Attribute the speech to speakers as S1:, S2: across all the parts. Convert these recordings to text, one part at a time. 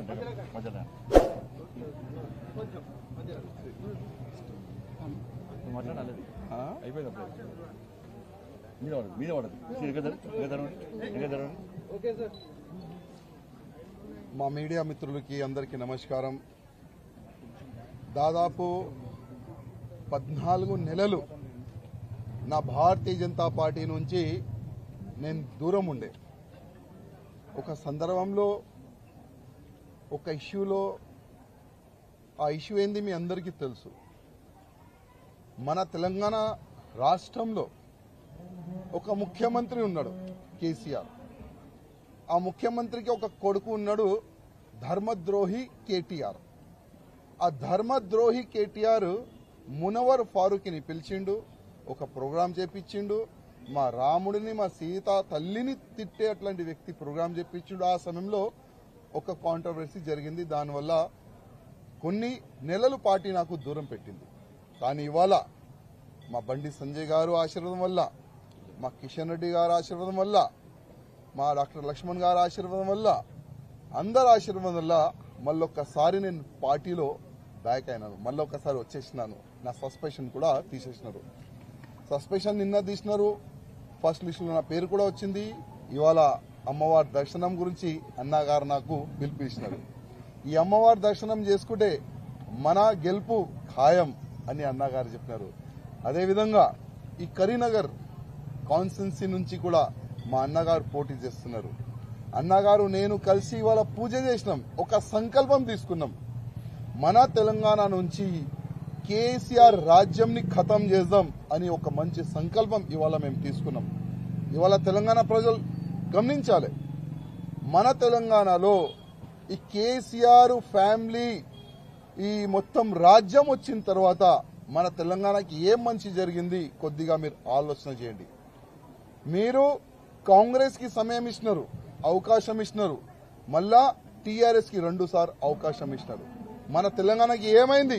S1: మధ్యలో నువ్వు మాట్లాడాలి అయిపోయింది అప్పుడు మీద పడదు మీద పడదు ఎగదరు ఎగదరు ఎగదరు
S2: మా మీడియా మిత్రులకి అందరికీ నమస్కారం దాదాపు పద్నాలుగు నెలలు నా భారతీయ జనతా పార్టీ నుంచి నేను దూరం ఉండే ఒక సందర్భంలో ఒక ఇష్యూలో ఆ ఇష్యూ ఏంది మీ అందరికీ తెలుసు మన తెలంగాణ రాష్ట్రంలో ఒక ముఖ్యమంత్రి ఉన్నాడు కేసీఆర్ ఆ ముఖ్యమంత్రికి ఒక కొడుకు ఉన్నాడు ధర్మద్రోహి కేటీఆర్ ఆ ధర్మద్రోహి కేటీఆర్ మునవర్ ఫారూక్ని పిలిచిండు ఒక ప్రోగ్రాం చేపించిండు మా రాముడిని మా సీత తల్లిని తిట్టే అట్లాంటి వ్యక్తి ప్రోగ్రాం చేపించిండు ఆ సమయంలో ఒక కాంట్రవర్సీ జరిగింది దానివల్ల కొన్ని నెలలు పార్టీ నాకు దూరం పెట్టింది కానీ ఇవాళ మా బండి సంజయ్ గారు ఆశీర్వాదం వల్ల మా కిషన్ రెడ్డి గారు ఆశీర్వాదం వల్ల మా డాక్టర్ లక్ష్మణ్ గారి ఆశీర్వాదం వల్ల అందరి ఆశీర్వాదం వల్ల మళ్ళొక్కసారి నేను పార్టీలో బ్యాక్ అయినాను మళ్ళీ ఒకసారి వచ్చేసినాను నా సస్పెషన్ కూడా తీసేసినారు సస్పెషన్ నిన్న తీసినారు ఫస్ట్ లిస్టులో నా పేరు కూడా వచ్చింది ఇవాళ అమ్మవారి దర్శనం గురించి అన్నగారు నాకు పిలిపిస్తున్నారు ఈ అమ్మవారి దర్శనం చేసుకుంటే మన గెలుపు ఖాయం అని అన్నగారు చెప్పినారు అదేవిధంగా ఈ కరీంనగర్ కాన్స్టెన్సీ నుంచి కూడా మా అన్నగారు పోటీ చేస్తున్నారు అన్నగారు నేను కలిసి ఇవాళ పూజ చేసినాం ఒక సంకల్పం తీసుకున్నాం మన తెలంగాణ నుంచి కేసీఆర్ రాజ్యంని ఖతం చేద్దాం అని ఒక మంచి సంకల్పం ఇవాళ మేము తీసుకున్నాం ఇవాళ తెలంగాణ ప్రజలు గమనించాలి మన తెలంగాణలో ఈ కేసీఆర్ ఫ్యామిలీ ఈ మొత్తం రాజ్యం వచ్చిన తర్వాత మన తెలంగాణకి ఏం మంచి జరిగింది కొద్దిగా మీరు ఆలోచన చేయండి మీరు కాంగ్రెస్ కి సమయం ఇచ్చినారు అవకాశం ఇచ్చినారు మళ్ళా టీఆర్ఎస్ కి రెండు సార్ అవకాశం ఇచ్చినారు మన తెలంగాణకి ఏమైంది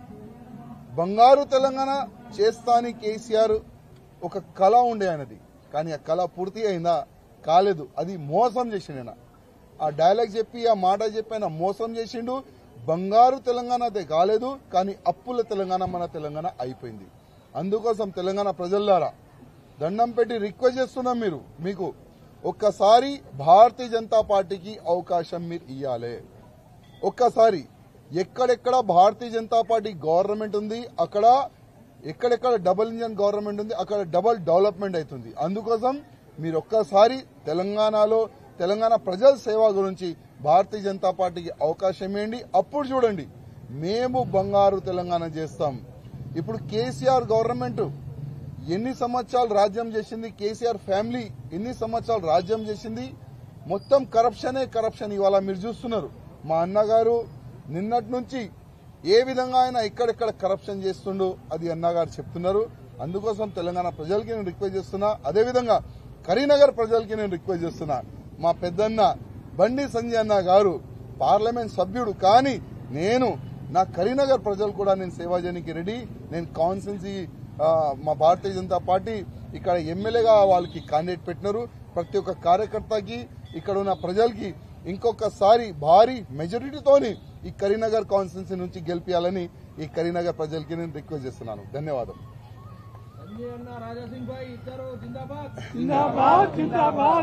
S2: బంగారు తెలంగాణ చేస్తాని కేసీఆర్ ఒక కళ ఉండే ఆయనది కానీ ఆ కళ పూర్తి అయిందా కాలేదు అది మోసం చేసిండు ఆయన ఆ డైలాగ్ చెప్పి ఆ మాట చెప్పి ఆయన మోసం చేసిండు బంగారు తెలంగాణ అయితే కాలేదు కానీ అప్పుల తెలంగాణ మన తెలంగాణ అయిపోయింది అందుకోసం తెలంగాణ ప్రజల్లారా దండం పెట్టి రిక్వెస్ట్ చేస్తున్నాం మీరు మీకు ఒక్కసారి భారతీయ జనతా పార్టీకి అవకాశం మీరు ఇవ్వాలి ఒక్కసారి ఎక్కడెక్కడ భారతీయ జనతా పార్టీ గవర్నమెంట్ ఉంది అక్కడ ఎక్కడెక్కడ డబుల్ ఇంజన్ గవర్నమెంట్ ఉంది అక్కడ డబుల్ డెవలప్మెంట్ అవుతుంది అందుకోసం మీరు ఒక్కసారి తెలంగాణలో తెలంగాణ ప్రజల సేవ గురించి భారతీయ జనతా పార్టీకి అవకాశం ఇవ్వండి అప్పుడు చూడండి మేము బంగారు తెలంగాణ చేస్తాం ఇప్పుడు కేసీఆర్ గవర్నమెంట్ ఎన్ని సంవత్సరాలు రాజ్యం చేసింది కేసీఆర్ ఫ్యామిలీ ఎన్ని సంవత్సరాలు రాజ్యం చేసింది మొత్తం కరప్షనే కరప్షన్ ఇవాళ మీరు చూస్తున్నారు మా అన్నగారు నిన్నటి నుంచి ఏ విధంగా ఆయన ఎక్కడెక్కడ కరప్షన్ చేస్తుండో అది అన్నగారు చెప్తున్నారు అందుకోసం తెలంగాణ ప్రజలకి నేను రిక్వెస్ట్ చేస్తున్నా అదేవిధంగా కరీంనగర్ ప్రజలకి నేను రిక్వెస్ట్ చేస్తున్నా మా పెద్దన్న బండి సంజయ్ అన్న గారు పార్లమెంట్ సభ్యుడు కానీ నేను నా కరీంనగర్ ప్రజలు కూడా నేను సేవ చేయడానికి రెడీ నేను కాన్స్టెన్సీ మా భారతీయ జనతా పార్టీ ఇక్కడ ఎమ్మెల్యేగా వాళ్ళకి క్యాండిడేట్ పెట్టినారు ప్రతి ఒక్క కార్యకర్తకి ఇక్కడ ఉన్న ప్రజలకి ఇంకొకసారి భారీ మెజారిటీతోని ఈ కరీంనగర్ కాన్స్టిట్యున్సీ నుంచి గెలిపించాలని ఈ కరీంనగర్ ప్రజలకి నేను రిక్వెస్ట్ చేస్తున్నాను ధన్యవాదాలు
S3: సంజయ్ అన్న రాజా సింగ్ భాయ్ ఇద్దరు జిందాబాద్
S4: जिंदाबाद जिंदाबाद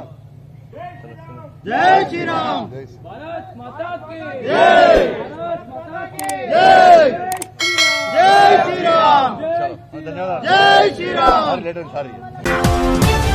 S2: జై శ్రీరామ్.
S3: భారత్ మాతా కి
S4: जय
S3: భారత్ మాతా కి
S4: जय जय श्री राम
S1: ధన్యవాదాలు
S4: जय श्री राम
S1: లేటర్ సారీ